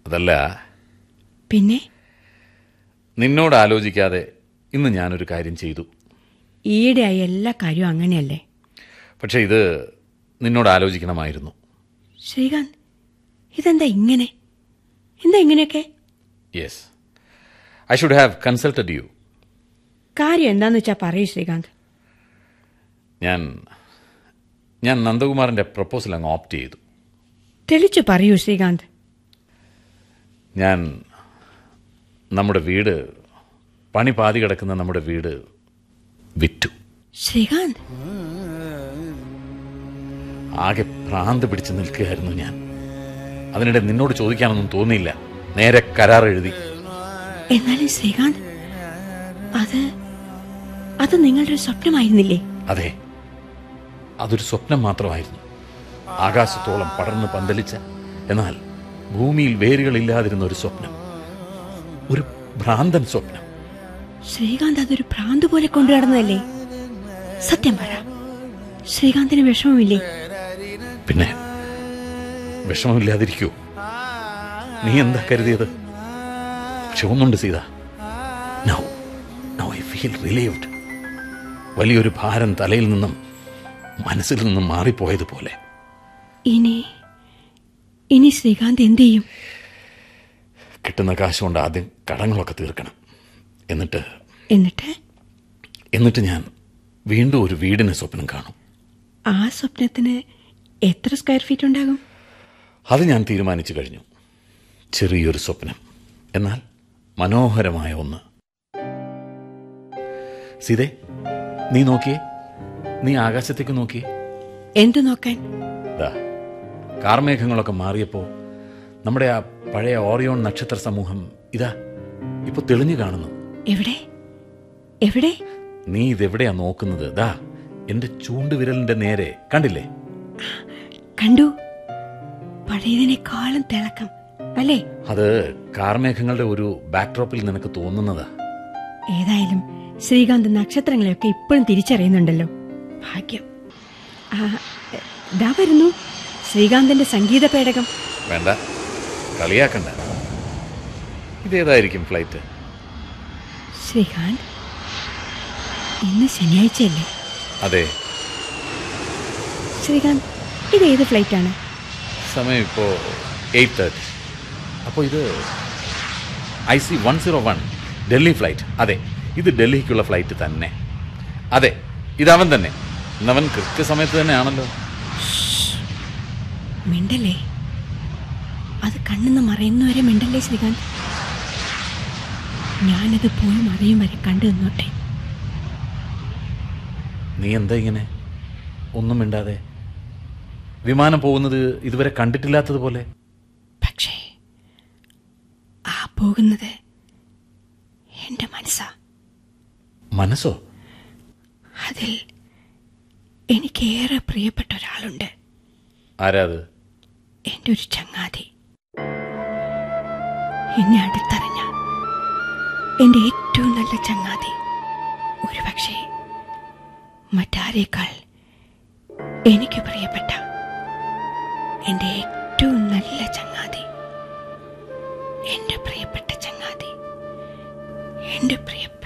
അതല്ല പിന്നെ നിന്നോട് ആലോചിക്കാതെ ഇന്ന് ഞാനൊരു കാര്യം ചെയ്തു ഈയിടെയായി എല്ലാ കാര്യവും അങ്ങനെയല്ലേ പക്ഷെ ഇത് നിന്നോട് ആലോചിക്കണമായിരുന്നു ശ്രീകാന്ത് ഇതെന്താ ഇങ്ങനെ എന്താ ഇങ്ങനെയൊക്കെ yes I should have consulted you കാര്യം എന്താന്ന് വെച്ചാ പറയൂ ശ്രീകാന്ത് ഞാൻ ഞാൻ നന്ദകുമാറിൻ്റെ പ്രപ്പോസൽ അങ്ങ് ഓപ്റ്റ് ചെയ്തു തെളിച്ചു പറയൂ ശ്രീകാന്ത് ഞാൻ നമ്മുടെ വീട് പണി പാതി കിടക്കുന്ന നമ്മുടെ വീട് വിറ്റു ശ്രീകാന്ത് ആകെ ഭ്രാന്ത് പിടിച്ച് നിൽക്കുകയായിരുന്നു ഞാൻ അതിനിടെ നിന്നോട് ചോദിക്കാനൊന്നും തോന്നിയില്ല നേരെ കരാർ എഴുതി എന്നാലും ശ്രീകാന്ത് അത് അത് നിങ്ങളുടെ ഒരു സ്വപ്നമായിരുന്നില്ലേ അതെ അതൊരു സ്വപ്നം മാത്രമായിരുന്നു ആകാശത്തോളം പടർന്ന് പന്തലിച്ച എന്നാൽ ഭൂമിയിൽ വേരുകളില്ലാതിരുന്ന ഒരു സ്വപ്നം ഒരു ഭ്രാന്തൻ സ്വപ്നം ശ്രീകാന്ത് അതൊരു ഭ്രാന്ത് പോലെ കൊണ്ടു നടന്നതല്ലേ സത്യം പറ ശ്രീകാന്തിന് വിഷമമില്ലേ പിന്നെ വിഷമമില്ലാതിരിക്കൂ നീ എന്താ കരുതിയത് പക്ഷെ ഒന്നുണ്ട് Seetha now now I feel relieved വലിയൊരു ഭാരം തലയിൽ നിന്നും മനസ്സിൽ നിന്നും മാറിപ്പോയതുപോലെ ഇനി ഇനി ശ്രീകാന്ത് എന്ത് ചെയ്യും കിട്ടുന്ന കാശ് കൊണ്ട് ആദ്യം കടങ്ങളൊക്കെ തീർക്കണം എന്നിട്ട് എന്നിട്ട് എന്നിട്ട് ഞാൻ വീണ്ടും ഒരു വീടിന് സ്വപ്നം കാണും ആ സ്വപ്നത്തിന് എത്ര സ്ക്വയർ ഫീറ്റ് ഉണ്ടാകും അത് ഞാൻ തീരുമാനിച്ചു കഴിഞ്ഞു ചെറിയൊരു സ്വപ്നം എന്നാൽ മനോഹരമായ ഒന്ന് സീതേ നീ നോക്കിയേ നീ ആകാശത്തേക്ക് നോക്കിയേ എന്തു നോക്കാൻ ദാ കാർമേഘങ്ങളൊക്കെ മാറിയപ്പോൾ നമ്മുടെ ആ പഴയ ഓറിയോൺ നക്ഷത്ര സമൂഹം ഇതാ ഇപ്പൊ തെളിഞ്ഞു കാണുന്നു എവിടെ എവിടെ നീ ഇതെവിടെയാ നോക്കുന്നത് ദാ എന്റെ ചൂണ്ടുവിരലിന്റെ നേരെ കണ്ടില്ലേ കണ്ടു പഴയതിനേക്കാളും തിളക്കം അല്ലേ അത് കാർമേഘങ്ങളുടെ ഒരു ബാക്ക്ഡ്രോപ്പിൽ നിനക്ക് തോന്നുന്നതാ ഏതായാലും ശ്രീകാന്ത് നക്ഷത്രങ്ങളെയൊക്കെ ഇപ്പോഴും തിരിച്ചറിയുന്നുണ്ടല്ലോ ഭാഗ്യം ആ, ദാ വരുന്നു ശ്രീകാന്തിന്റെ സംഗീത പേടകം വേണ്ട കളിയാക്കണ്ട ഇതേതായിരിക്കും ഫ്ലൈറ്റ് ശ്രീകാന്ത് ഇന്ന് ശനിയാഴ്ചയല്ലേ അതെ ശ്രീകാന്ത് ഇത് ഏത് ഫ്ലൈറ്റാണ് സമയം ഇപ്പോൾ എയ്റ്റ് തേർട്ടി അപ്പോൾ ഇത് I C one zero one Delhi flight അതെ ഇത് ഡൽഹിക്കുള്ള ഫ്ലൈറ്റ് തന്നെ അതെ ഇതവൻ തന്നെ ഇന്നവൻ കൃത്യസമയത്ത് തന്നെയാണല്ലോ മിണ്ടല്ലേ അത് കണ്ണെന്ന് മറയുന്നവരെ മിണ്ടല്ലേ ശ്രീകാന്ത് ഞാനത് പോയി മറയും വരെ കണ്ടു നിന്നോട്ടെ നീ എന്താ ഇങ്ങനെ ഒന്നും മിണ്ടാതെ വിമാനം പോകുന്നത് ഇതുവരെ കണ്ടിട്ടില്ലാത്തതുപോലെ പക്ഷേ ആ പോകുന്നത് എന്റെ മനസ്സാ മനസ്സോ അതിൽ എനിക്കേറെ പ്രിയപ്പെട്ട ഒരാളുണ്ട് ആരാ അത് എന്റെ ഒരു ചങ്ങാതി എന്നെ അടുത്തറിഞ്ഞ എന്റെ ഏറ്റവും നല്ല ചങ്ങാതി ഒരുപക്ഷെ മറ്റാരേക്കാൾ എനിക്ക് പ്രിയപ്പെട്ട എന്റെ ഏറ്റവും നല്ല ചങ്ങാതി എന്റെ പ്രിയപ്പെട്ട ചങ്ങാതി എന്റെ പ്രിയപ്പെട്ട